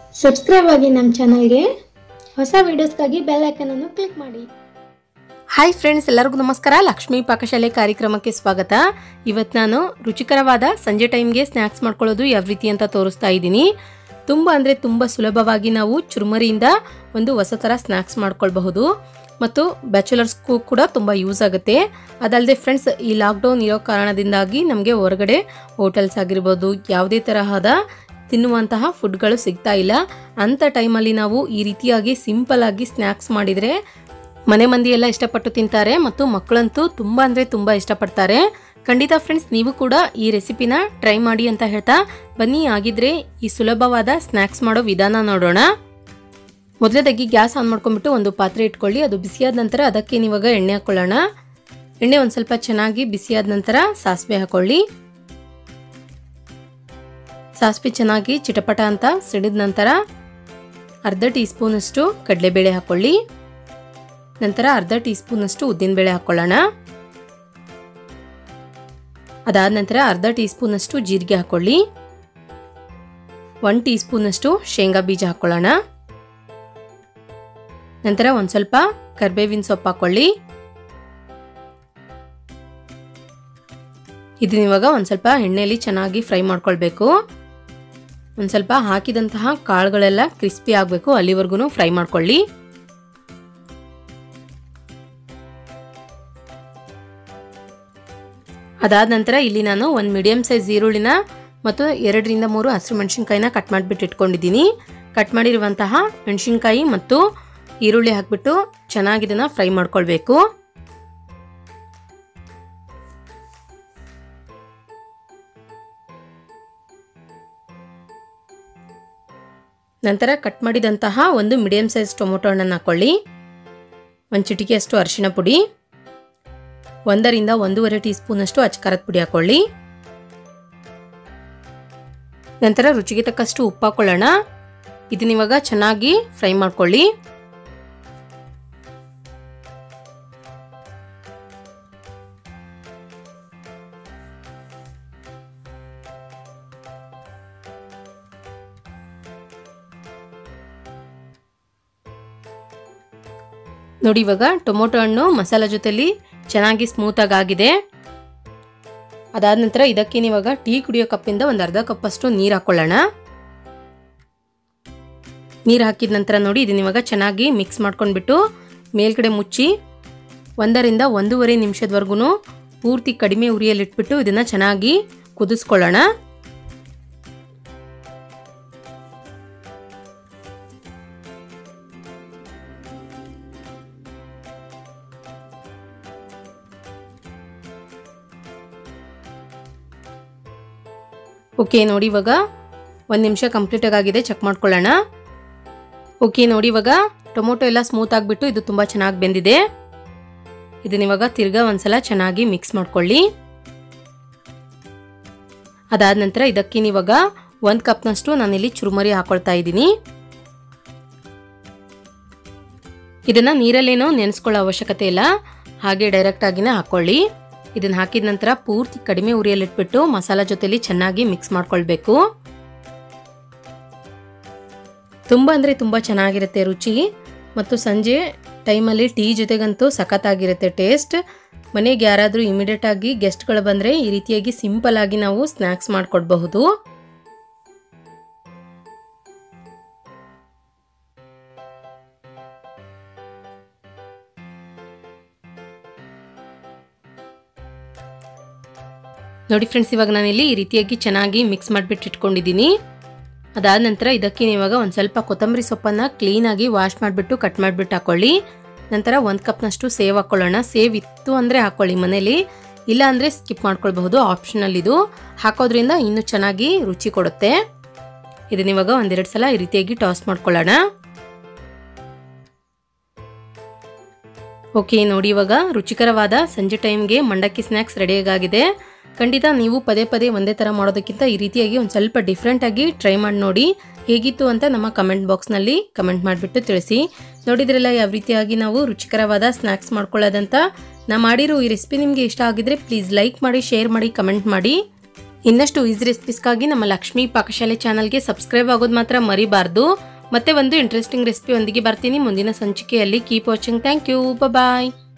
subscribe ಆಗಿ ನಮ್ಮ ಚಾನಲ್ಗೆ ಹೊಸ ವಿಡಿಯೋಸ್ಗಾಗಿ ಬೆಲ್ ಐಕನನ್ನು ಕ್ಲಿಕ್ ಮಾಡಿ ಹಾಯ್ ಫ್ರೆಂಡ್ಸ್ ಎಲ್ಲರಿಗೂ ನಮಸ್ಕಾರ ಲಕ್ಷ್ಮೀ ಪಾಕಶಾಲೆ ಕಾರ್ಯಕ್ರಮಕ್ಕೆ ಸ್ವಾಗತ ಇವತ್ತು ನಾನು ರುಚಿಕರವಾದ ಸಂಜೆ ಟೈಮ್ಗೆ ಸ್ನ್ಯಾಕ್ಸ್ ಮಾಡ್ಕೊಳ್ಳೋದು ಯಾವ ರೀತಿ ಅಂತ ತೋರಿಸ್ತಾ ಇದ್ದೀನಿ ತುಂಬ ಅಂದರೆ ತುಂಬ ಸುಲಭವಾಗಿ ನಾವು ಚುರುಮರಿಯಿಂದ ಒಂದು ಹೊಸ ಥರ ಸ್ನ್ಯಾಕ್ಸ್ ಮಾಡ್ಕೊಳ್ಬಹುದು ಮತ್ತು ಬ್ಯಾಚುಲರ್ಸ್ಗೂ ಕೂಡ ತುಂಬ ಯೂಸ್ ಆಗುತ್ತೆ ಅದಲ್ಲದೆ ಫ್ರೆಂಡ್ಸ್ ಈ ಲಾಕ್ಡೌನ್ ಇರೋ ಕಾರಣದಿಂದಾಗಿ ನಮಗೆ ಹೊರಗಡೆ ಹೋಟೆಲ್ಸ್ ಆಗಿರ್ಬೋದು ಯಾವುದೇ ತರಹದ ತಿನ್ನುವಂತಹ ಫುಡ್ಗಳು ಸಿಗ್ತಾ ಇಲ್ಲ ಅಂಥ ಟೈಮಲ್ಲಿ ನಾವು ಈ ರೀತಿಯಾಗಿ ಸಿಂಪಲ್ ಆಗಿ ಸ್ನ್ಯಾಕ್ಸ್ ಮಾಡಿದರೆ ಮನೆ ಮಂದಿ ಎಲ್ಲ ಇಷ್ಟಪಟ್ಟು ತಿಂತಾರೆ ಮತ್ತು ಮಕ್ಕಳಂತೂ ತುಂಬ ಅಂದರೆ ತುಂಬ ಇಷ್ಟಪಡ್ತಾರೆ ಖಂಡಿತ ಫ್ರೆಂಡ್ಸ್ ನೀವು ಕೂಡ ಈ ರೆಸಿಪಿನ ಟ್ರೈ ಮಾಡಿ ಅಂತ ಹೇಳ್ತಾ ಬನ್ನಿ ಆಗಿದ್ರೆ ಈ ಸುಲಭವಾದ ಸ್ನ್ಯಾಕ್ಸ್ ಮಾಡೋ ವಿಧಾನ ನೋಡೋಣ ಮೊದಲದಾಗಿ ಗ್ಯಾಸ್ ಆನ್ ಮಾಡ್ಕೊಂಡ್ಬಿಟ್ಟು ಒಂದು ಪಾತ್ರೆ ಇಟ್ಕೊಳ್ಳಿ ಅದು ಬಿಸಿಯಾದ ನಂತರ ಅದಕ್ಕೆ ನೀವಾಗ ಎಣ್ಣೆ ಹಾಕೊಳ್ಳೋಣ ಎಣ್ಣೆ ಒಂದು ಸ್ವಲ್ಪ ಚೆನ್ನಾಗಿ ಬಿಸಿಯಾದ ನಂತರ ಸಾಸಿವೆ ಹಾಕೊಳ್ಳಿ ಸಾಸಿವೆ ಚೆನ್ನಾಗಿ ಚಿಟಪಟ ಅಂತ ಸಿಡಿದ ನಂತರ ಅರ್ಧ ಟೀ ಸ್ಪೂನಷ್ಟು ಕಡಲೆಬೇಳೆ ಹಾಕೊಳ್ಳಿ ನಂತರ ಅರ್ಧ ಟೀ ಸ್ಪೂನಷ್ಟು ಉದ್ದಿನಬೇಳೆ ಹಾಕೊಳ್ಳೋಣ ಅದಾದ ನಂತರ ಅರ್ಧ ಟೀ ಸ್ಪೂನಷ್ಟು ಜೀರಿಗೆ ಹಾಕೊಳ್ಳಿ ಒನ್ ಟೀ ಸ್ಪೂನಷ್ಟು ಶೇಂಗಾ ಬೀಜ ಹಾಕೊಳ್ಳೋಣ ನಂತರ ಒಂದು ಸ್ವಲ್ಪ ಕರ್ಬೇವಿನ ಸೊಪ್ಪು ಹಾಕೊಳ್ಳಿ ಇದನ್ನ ಇವಾಗ ಒಂದು ಸ್ವಲ್ಪ ಎಣ್ಣೆಯಲ್ಲಿ ಚೆನ್ನಾಗಿ ಫ್ರೈ ಮಾಡ್ಕೊಳ್ಬೇಕು ಒಂದು ಸ್ವಲ್ಪ ಹಾಕಿದಂತಹ ಕಾಳುಗಳೆಲ್ಲ ಕ್ರಿಸ್ಪಿ ಆಗಬೇಕು ಅಲ್ಲಿವರೆಗೂ ಫ್ರೈ ಮಾಡ್ಕೊಳ್ಳಿ ಅದಾದ ನಂತರ ಇಲ್ಲಿ ನಾನು ಒಂದು ಮೀಡಿಯಮ್ ಸೈಜ್ ಈರುಳ್ಳಿನ ಮತ್ತು ಎರಡರಿಂದ ಮೂರು ಹಸಿರು ಮೆಣಸಿನ್ಕಾಯಿನ ಕಟ್ ಮಾಡಿಬಿಟ್ಟು ಇಟ್ಕೊಂಡಿದ್ದೀನಿ ಕಟ್ ಮಾಡಿರುವಂತಹ ಮೆಣಸಿನ್ಕಾಯಿ ಮತ್ತು ಈರುಳ್ಳಿ ಹಾಕ್ಬಿಟ್ಟು ಚೆನ್ನಾಗಿ ಇದನ್ನು ಫ್ರೈ ಮಾಡ್ಕೊಳ್ಬೇಕು ನಂತರ ಕಟ್ ಮಾಡಿದಂತಹ ಒಂದು ಮೀಡಿಯಮ್ ಸೈಜ್ ಟೊಮೊಟೊ ಹಣ್ಣನ್ನು ಹಾಕೊಳ್ಳಿ ಒಂದು ಚಿಟಿಕೆಯಷ್ಟು ಅರಿಶಿಣ ಪುಡಿ ಒಂದರಿಂದ ಒಂದೂವರೆ ಟೀ ಸ್ಪೂನಷ್ಟು ಅಚ್ಕಾರದ ಪುಡಿ ಹಾಕೊಳ್ಳಿ ನಂತರ ರುಚಿಗೆ ತಕ್ಕಷ್ಟು ಉಪ್ಪು ಹಾಕೊಳ್ಳೋಣ ಇದನ್ನ ಇವಾಗ ಚೆನ್ನಾಗಿ ಫ್ರೈ ಮಾಡ್ಕೊಳ್ಳಿ ನೋಡಿ ಇವಾಗ ಟೊಮೊಟೊ ಹಣ್ಣು ಮಸಾಲ ಜೊತೆಲಿ ಚೆನ್ನಾಗಿ ಸ್ಮೂತಾಗಿ ಆಗಿದೆ ಅದಾದ ನಂತರ ಇದಕ್ಕೆ ಇವಾಗ ಟೀ ಕುಡಿಯೋ ಕಪ್ಪಿಂದ ಒಂದು ಅರ್ಧ ಕಪ್ಪಷ್ಟು ನೀರು ಹಾಕೊಳ್ಳೋಣ ನೀರು ಹಾಕಿದ ನಂತರ ನೋಡಿ ಇದನ್ನ ಇವಾಗ ಚೆನ್ನಾಗಿ ಮಿಕ್ಸ್ ಮಾಡ್ಕೊಂಡ್ಬಿಟ್ಟು ಮೇಲ್ಗಡೆ ಮುಚ್ಚಿ ಒಂದರಿಂದ ಒಂದೂವರೆ ನಿಮಿಷದವರೆಗೂ ಪೂರ್ತಿ ಕಡಿಮೆ ಉರಿಯಲ್ಲಿಟ್ಬಿಟ್ಟು ಇದನ್ನು ಚೆನ್ನಾಗಿ ಕುದಿಸ್ಕೊಳ್ಳೋಣ ಓಕೆ ನೋಡಿ ಇವಾಗ ಒಂದು ನಿಮಿಷ ಕಂಪ್ಲೀಟಾಗಿ ಆಗಿದೆ ಚೆಕ್ ಮಾಡ್ಕೊಳ್ಳೋಣ ಓಕೆ ನೋಡಿ ಇವಾಗ ಟೊಮೊಟೊ ಎಲ್ಲ ಸ್ಮೂತ್ ಆಗಿಬಿಟ್ಟು ಇದು ತುಂಬ ಚೆನ್ನಾಗಿ ಬೆಂದಿದೆ ಇದನ್ನ ಇವಾಗ ತಿರ್ಗಾ ಒಂದ್ಸಲ ಚೆನ್ನಾಗಿ ಮಿಕ್ಸ್ ಮಾಡ್ಕೊಳ್ಳಿ ಅದಾದ ನಂತರ ಇದಕ್ಕೆ ಇವಾಗ ಒಂದು ಕಪ್ನಷ್ಟು ನಾನಿಲ್ಲಿ ಚುರುಮರಿ ಹಾಕೊಳ್ತಾ ಇದ್ದೀನಿ ಇದನ್ನ ನೀರಲ್ಲೇನೋ ನೆನೆಸ್ಕೊಳ್ಳೋ ಅವಶ್ಯಕತೆ ಇಲ್ಲ ಹಾಗೆ ಡೈರೆಕ್ಟ್ ಆಗಿನೇ ಹಾಕೊಳ್ಳಿ ಇದನ್ನ ಹಾಕಿದ ನಂತರ ಪೂರ್ತಿ ಕಡಿಮೆ ಉರಿಯಲ್ಲಿಟ್ಬಿಟ್ಟು ಮಸಾಲ ಜೊತೆಲಿ ಚೆನ್ನಾಗಿ ಮಿಕ್ಸ್ ಮಾಡ್ಕೊಳ್ಬೇಕು ತುಂಬ ಅಂದರೆ ತುಂಬ ಚೆನ್ನಾಗಿರುತ್ತೆ ರುಚಿ ಮತ್ತು ಸಂಜೆ ಟೈಮಲ್ಲಿ ಟೀ ಜೊತೆಗಂತೂ ಸಖತ್ತಾಗಿರುತ್ತೆ ಟೇಸ್ಟ್ ಮನೆಗೆ ಯಾರಾದರೂ ಇಮಿಡಿಯೇಟ್ ಆಗಿ ಗೆಸ್ಟ್ಗಳು ಬಂದರೆ ಈ ರೀತಿಯಾಗಿ ಸಿಂಪಲ್ ಆಗಿ ನಾವು ಸ್ನ್ಯಾಕ್ಸ್ ಮಾಡಿಕೊಡ್ಬಹುದು ನೋಡಿ ಫ್ರೆಂಡ್ಸ್ ಇವಾಗ ನಾನಿಲ್ಲಿ ಈ ರೀತಿಯಾಗಿ ಚೆನ್ನಾಗಿ ಮಿಕ್ಸ್ ಮಾಡಿಬಿಟ್ಟು ಇಟ್ಕೊಂಡಿದ್ದೀನಿ ಅದಾದ ನಂತರ ಇದಕ್ಕೆ ಇವಾಗ ಒಂದು ಸ್ವಲ್ಪ ಕೊತ್ತಂಬರಿ ಸೊಪ್ಪನ್ನು ಕ್ಲೀನಾಗಿ ವಾಶ್ ಮಾಡಿಬಿಟ್ಟು ಕಟ್ ಮಾಡಿಬಿಟ್ಟು ಹಾಕೊಳ್ಳಿ ನಂತರ ಒಂದು ಕಪ್ನಷ್ಟು ಸೇವ್ ಹಾಕ್ಕೊಳ್ಳೋಣ ಸೇವ್ ಇತ್ತು ಅಂದರೆ ಹಾಕ್ಕೊಳ್ಳಿ ಮನೇಲಿ ಇಲ್ಲ ಅಂದರೆ ಸ್ಕಿಪ್ ಮಾಡ್ಕೊಳ್ಬಹುದು ಆಪ್ಷನಲ್ ಇದು ಹಾಕೋದ್ರಿಂದ ಇನ್ನೂ ಚೆನ್ನಾಗಿ ರುಚಿ ಕೊಡುತ್ತೆ ಇದನ್ನ ಇವಾಗ ಒಂದೆರಡು ಸಲ ಈ ರೀತಿಯಾಗಿ ಟಾಸ್ ಮಾಡ್ಕೊಳ್ಳೋಣ ಓಕೆ ನೋಡಿ ಇವಾಗ ರುಚಿಕರವಾದ ಸಂಜೆ ಟೈಮ್ಗೆ ಮಂಡಕ್ಕಿ ಸ್ನ್ಯಾಕ್ಸ್ ರೆಡಿಯಾಗಿದೆ ಖಂಡಿತ ನೀವು ಪದೇ ಪದೇ ಒಂದೇ ಥರ ಮಾಡೋದಕ್ಕಿಂತ ಈ ರೀತಿಯಾಗಿ ಒಂದು ಸ್ವಲ್ಪ ಡಿಫ್ರೆಂಟಾಗಿ ಟ್ರೈ ಮಾಡಿ ನೋಡಿ ಹೇಗಿತ್ತು ಅಂತ ನಮ್ಮ ಕಮೆಂಟ್ ಬಾಕ್ಸ್ನಲ್ಲಿ ಕಮೆಂಟ್ ಮಾಡಿಬಿಟ್ಟು ತಿಳಿಸಿ ನೋಡಿದ್ರಲ್ಲ ಯಾವ ರೀತಿಯಾಗಿ ನಾವು ರುಚಿಕರವಾದ ಸ್ನ್ಯಾಕ್ಸ್ ಮಾಡ್ಕೊಳ್ಳೋದಂತ ನಾ ಮಾಡಿರೋ ಈ ರೆಸಿಪಿ ನಿಮಗೆ ಇಷ್ಟ ಆಗಿದ್ರೆ ಪ್ಲೀಸ್ ಲೈಕ್ ಮಾಡಿ ಶೇರ್ ಮಾಡಿ ಕಮೆಂಟ್ ಮಾಡಿ ಇನ್ನಷ್ಟು ಈಸಿ ರೆಸಿಪೀಸ್ಗಾಗಿ ನಮ್ಮ ಲಕ್ಷ್ಮೀ ಪಾಕಶಾಲೆ ಚಾನಲ್ಗೆ ಸಬ್ಸ್ಕ್ರೈಬ್ ಆಗೋದು ಮಾತ್ರ ಮರಿಬಾರ್ದು ಮತ್ತೆ ಒಂದು ಇಂಟ್ರೆಸ್ಟಿಂಗ್ ರೆಸಿಪಿ ಒಂದಿಗೆ ಬರ್ತೀನಿ ಮುಂದಿನ ಸಂಚಿಕೆಯಲ್ಲಿ keep watching thank you bye